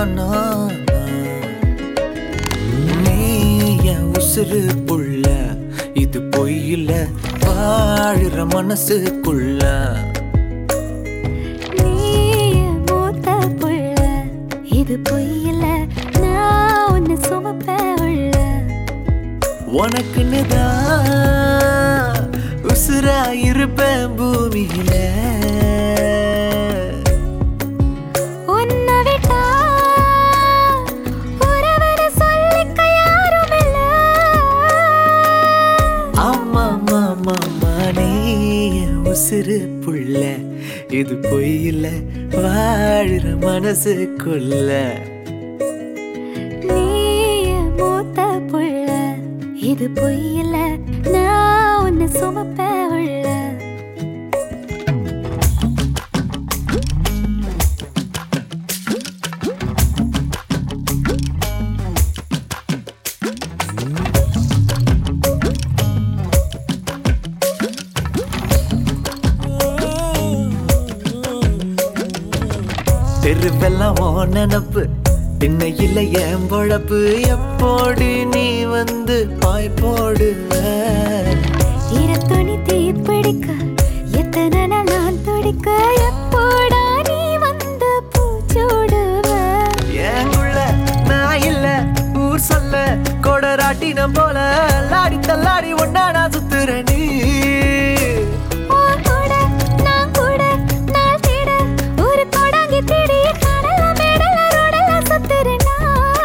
நான் நீ என் உசுறு புள்ள இது பொய்யில வாழுற மனசுக்குள்ள நீ என் மூத்த புள்ள இது பொய்யில நான் உன்னை சுமப்ப உள்ள உனக்குன்னு தான் உசுரா இருப்பேன் பூமியில உன்னை விட்டா உறவரை சொல்லிக்க யாரும் இல்ல ஆமா மாமா நீ என் உசுறு புள்ள இது பொய்யில வாழுற மனசுக்குள்ள நீ என் மூத்த புள்ள இது பொய்யில நான் உன்னை சுமப்ப உள்ள தெருவெல்லாம் ஓ நினப்பு திண்ணையில என் பொழப்பு எப்போடு நீ வந்து பாய் போடுவ ஈரத்துணி தீப்பிடிக்க எத்தனை நாள் நான் துடிக்க எப்போடா நீ வந்து பூச்சூடுவ ஏங்குள்ள நான் இல்ல ஊர் சொல்ல கொடராட்டினம் போல லாடி தள்ளாடி ஒன்னா நான் சுத்துற நீ உன் கூட நான் கூட நாள் தேட ஒரு கொடாங்கி தேடிய கடல மேடல ரோடல சுத்துறேனா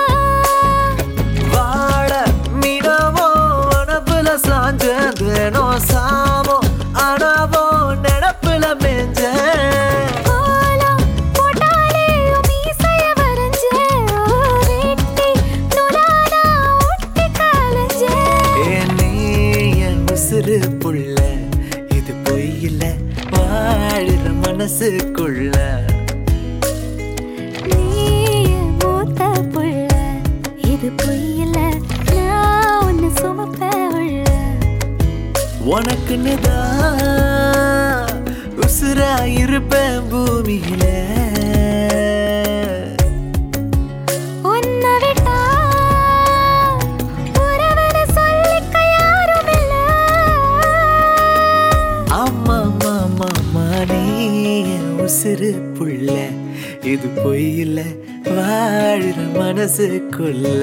வாழ மீனவோ அனப்புல சாஞ்சேனோ சாமோ அனவோ நடப்புல மேஞ்ச கோலம் போட்டாலே உன் மீசைய வரைஞ்சே. ஓ, வெட்டி நூலானா ஒட்டி கலைஞ்சே. நீ என் உசுறு புள்ள இது பொய்யில வாழுற மனசுக்குள்ள நீ என் மூத்த புள்ள, இது பொய்யில்ல, நான் உன்னை சுமப்ப உள்ள. உனக்குன்னு தான் உசுரா இருப்பேன் பூமியில உன்னை விட்டா உறவரை சொல்லிக்க யாரும் இல்ல. ஆமா மாமா நீ என் உசுறு புள்ள இது பொய்யில வாழுற மனசுக்குள்ள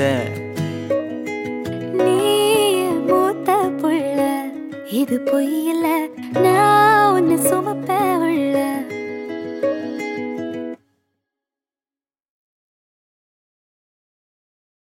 நீ என் மூத்த புள்ள, இது பொய்யில்ல நான் உன்னை சுமப்ப உள்ள